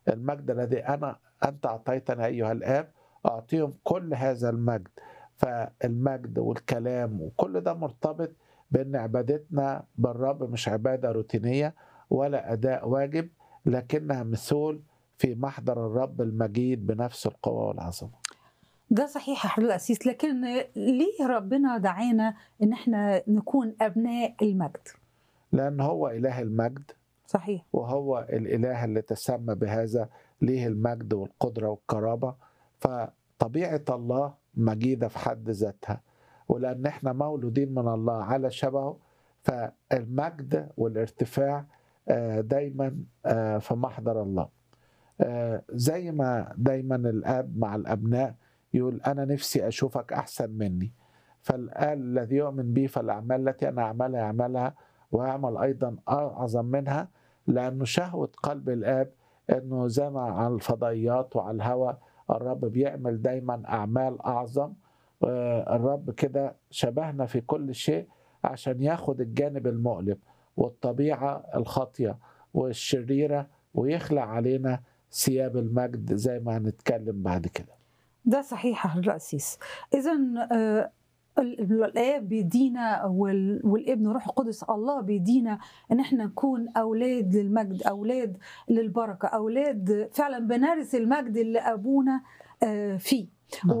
المجد الذي أنا أنت أعطيتني أيها الآب أعطيهم كل هذا المجد فالمجد والكلام وكل ده مرتبط بأن عبادتنا بالرب مش عبادة روتينية ولا أداء واجب لكنها مثول في محضر الرب المجيد بنفس القوة والعظمة ده صحيح يا حضرتك الأسيس لكن ليه ربنا دعانا إن احنا نكون أبناء المجد لأن هو إله المجد صحيح وهو الإله اللي تسمى بهذا ليه المجد والقدرة والكرامة فطبيعة الله مجيدة في حد ذاتها ولأن احنا مولودين من الله على شبهه فالمجد والارتفاع دايما في محضر الله زي ما دايما الاب مع الابناء يقول انا نفسي اشوفك احسن مني فالآل الذي يؤمن بي فالاعمال التي انا اعملها يعملها ويعمل ايضا اعظم منها لانه شهوه قلب الاب انه زي ما على الفضائيات وعلى الهواء الرب بيعمل دايما اعمال اعظم الرب كده شبهنا في كل شيء عشان ياخد الجانب المؤلم والطبيعه الخاطيه والشريره ويخلع علينا ثياب المجد زي ما هنتكلم بعد كده ده صحيح يا الرئيس اذا الاب بيدينا والابن روح القدس الله بيدينا ان احنا نكون اولاد للمجد اولاد للبركه اولاد فعلا بنرث المجد اللي ابونا فيه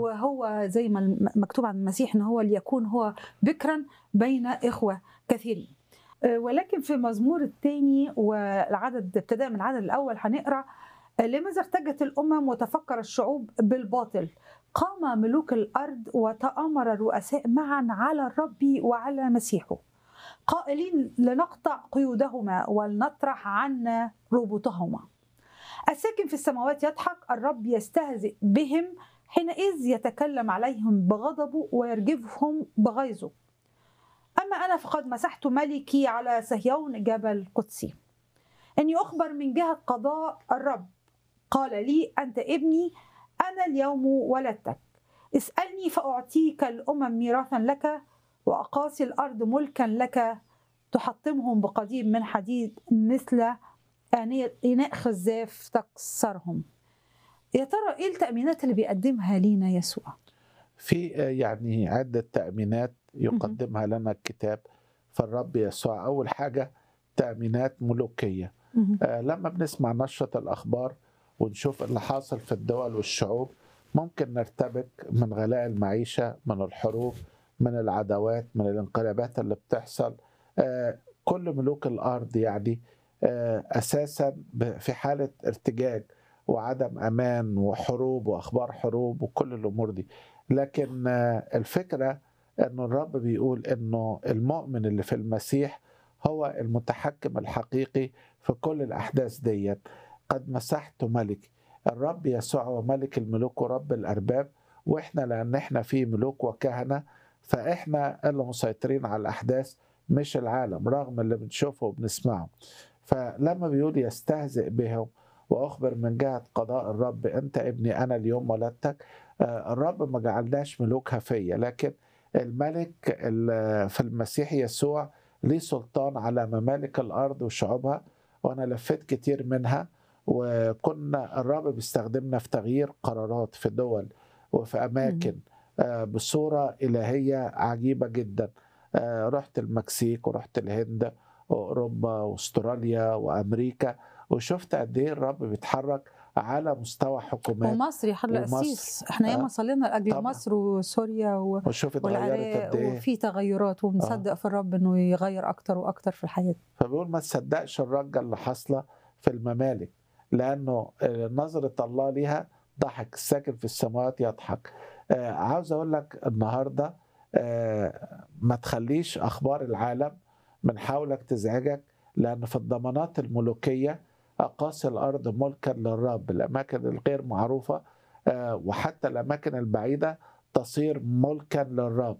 وهو زي ما مكتوب عن المسيح ان هو ليكون هو بكرا بين اخوه كثيرين ولكن في مزمور الثاني والعدد ابتداء من العدد الاول هنقرا لماذا ارتجت الامم وتفكر الشعوب بالباطل قام ملوك الارض وتامر الرؤساء معا على الرب وعلى مسيحه قائلين لنقطع قيودهما ولنطرح عنا ربطهما الساكن في السماوات يضحك الرب يستهزئ بهم حينئذ يتكلم عليهم بغضبه ويرجفهم بغيظه أما أنا فقد مسحت ملكي على صهيون جبل قدسي إني أخبر من جهة قضاء الرب قال لي أنت ابني أنا اليوم ولدتك اسألني فأعطيك الأمم ميراثا لك وأقاصي الأرض ملكا لك تحطمهم بقضيب من حديد مثل آنية إناء خزاف تكسرهم يا ترى إيه التأمينات اللي بيقدمها لينا يسوع؟ في يعني عدة تأمينات يقدمها لنا الكتاب فالرب يسوع أول حاجة تأمينات ملوكية آه لما بنسمع نشرة الأخبار ونشوف اللي حاصل في الدول والشعوب ممكن نرتبك من غلاء المعيشة من الحروب من العداوات من الانقلابات اللي بتحصل آه كل ملوك الأرض يعني آه أساسا في حالة ارتجاج وعدم أمان وحروب وأخبار حروب وكل الأمور دي لكن الفكرة أنه الرب بيقول أنه المؤمن اللي في المسيح هو المتحكم الحقيقي في كل الأحداث دي قد مسحت ملك الرب يسوع هو ملك الملوك ورب الأرباب وإحنا لأن إحنا في ملوك وكهنة فإحنا اللي مسيطرين على الأحداث مش العالم رغم اللي بنشوفه وبنسمعه فلما بيقول يستهزئ بهم واخبر من جهه قضاء الرب انت ابني انا اليوم ولدتك الرب ما جعلناش ملوك هفيه لكن الملك في المسيح يسوع ليه سلطان على ممالك الارض وشعوبها وانا لفيت كتير منها وكنا الرب بيستخدمنا في تغيير قرارات في دول وفي اماكن بصوره الهيه عجيبه جدا رحت المكسيك ورحت الهند واوروبا واستراليا وامريكا وشفت قد ايه الرب بيتحرك على مستوى حكومات ومصر يا حضرتك القسيس احنا ياما صلينا لاجل طبعا. مصر وسوريا و... وشوف اتغيرت قد ايه وفي تغيرات وبنصدق آه. في الرب انه يغير اكتر واكتر في الحياه فبيقول ما تصدقش الرجه اللي حاصله في الممالك لانه نظره الله ليها ضحك الساكن في السماوات يضحك آه عاوز اقول لك النهارده آه ما تخليش اخبار العالم من حولك تزعجك لان في الضمانات الملوكيه أقاصي الأرض ملكا للرب الأماكن الغير معروفة وحتى الأماكن البعيدة تصير ملكا للرب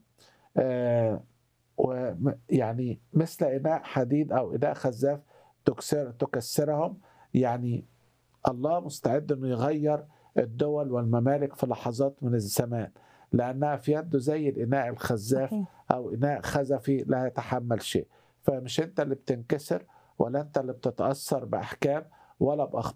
ويعني مثل إناء حديد أو إناء خزاف تكسر تكسرهم يعني الله مستعد أنه يغير الدول والممالك في لحظات من الزمان لأنها في يده زي الإناء الخزاف أو إناء خزفي لا يتحمل شيء فمش أنت اللي بتنكسر ولا انت اللي بتتاثر باحكام ولا باخبار